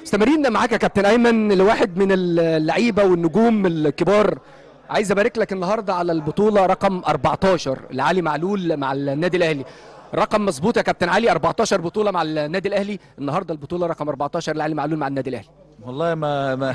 مستمرين معاك يا كابتن ايمن لواحد من اللعيبه والنجوم الكبار عايز ابارك لك النهارده على البطوله رقم 14 لعلي معلول مع النادي الاهلي رقم مظبوط يا كابتن علي 14 بطوله مع النادي الاهلي النهارده البطوله رقم 14 لعلي معلول مع النادي الاهلي والله ما ما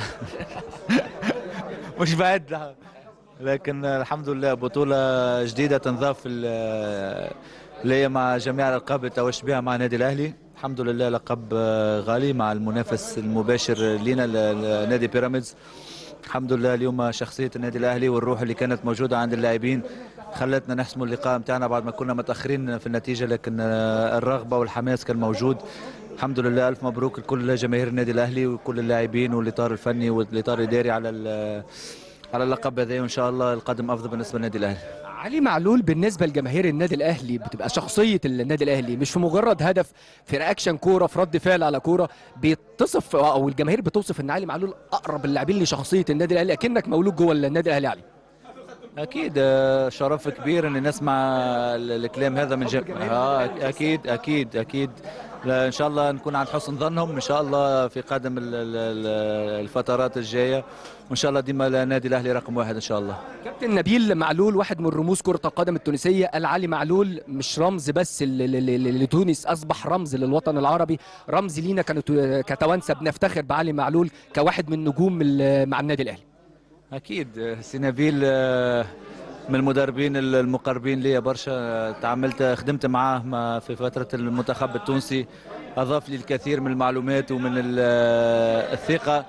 مش بعد لكن الحمد لله بطولة جديدة تنضاف ال- اللي هي مع جميع الألقاب اللي توج بها مع النادي الأهلي الحمد لله لقب غالي مع المنافس المباشر لنا ل- لنادي بيراميدز الحمد لله اليوم شخصية النادي الأهلي والروح اللي كانت موجودة عند اللاعبين خلتنا نحسم اللقاء متاعنا بعد ما كنا متأخرين في النتيجة لكن الرغبة والحماس كان موجود الحمد لله ألف مبروك لكل جماهير النادي الأهلي وكل اللاعبين والإطار الفني والإطار الإداري على ال- على اللقب هذا وإن شاء الله القادم أفضل بالنسبة للنادي الأهلي علي معلول بالنسبه لجماهير النادي الاهلي بتبقى شخصيه النادي الاهلي مش في مجرد هدف في رياكشن كوره في رد فعل على كوره بيتصف او الجماهير بتوصف ان علي معلول اقرب اللاعبين لشخصيه النادي الاهلي اكنك مولود جوه النادي الاهلي علي اكيد آه، شرف كبير ان نسمع ال- الكلام هذا من جميع آه اكيد اكيد اكيد لا، ان شاء الله نكون عند حسن ظنهم ان شاء الله في قادم ال- ال- ال- الفترات الجايه وان شاء الله ديما النادي الاهلي رقم واحد ان شاء الله كابتن نبيل معلول واحد من رموز كرة القدم التونسية قال علي معلول مش رمز بس ل- ل- ل- لتونس أصبح رمز للوطن العربي رمز لينا كانت كتوانسة بنفتخر بعلي معلول كواحد من نجوم ال- مع النادي الأهلي اكيد آه، سي نبيل آه، من المدربين المقربين لي برشا آه، تعاملت خدمت معاه ما- في فتره المنتخب التونسي اضاف لي الكثير من المعلومات ومن ال- آه، الثقه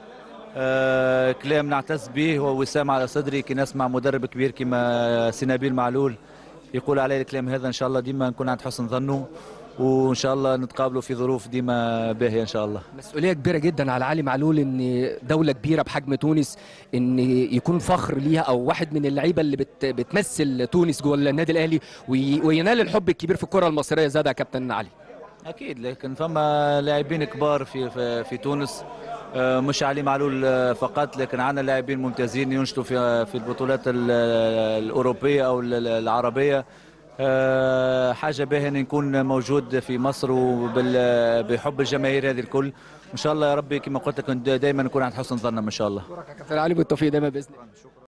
آه، كلام نعتز به هو وسام على صدري كي نسمع مدرب كبير كما سي نبيل معلول يقول علي الكلام هذا ان شاء الله ديما نكون عند حسن ظنه وان شاء الله نتقابلوا في ظروف ديما باهيه ان شاء الله مسؤولية كبيرة جدا على علي معلول إن دولة كبيرة بحجم تونس إن يكون فخر ليها أو واحد من اللعيبة اللي بت بتمثل تونس جوه النادي الأهلي وي- وينال الحب الكبير في الكرة المصرية زاد يا كابتن علي اكيد لكن فما لاعبين كبار في في, في تونس آه، مش علي معلول آه، فقط لكن عندنا لاعبين ممتازين ينشطوا في في البطولات ال- الاوروبيه او ال- العربيه آه، حاجه باهيه ان نكون موجود في مصر وبحب الجماهير هذه الكل ان شاء الله يا ربي كما قلت لك دائما نكون عند حسن ظنهم ان شاء الله يا كابتن علي بالتوفيق دايما بإذن الله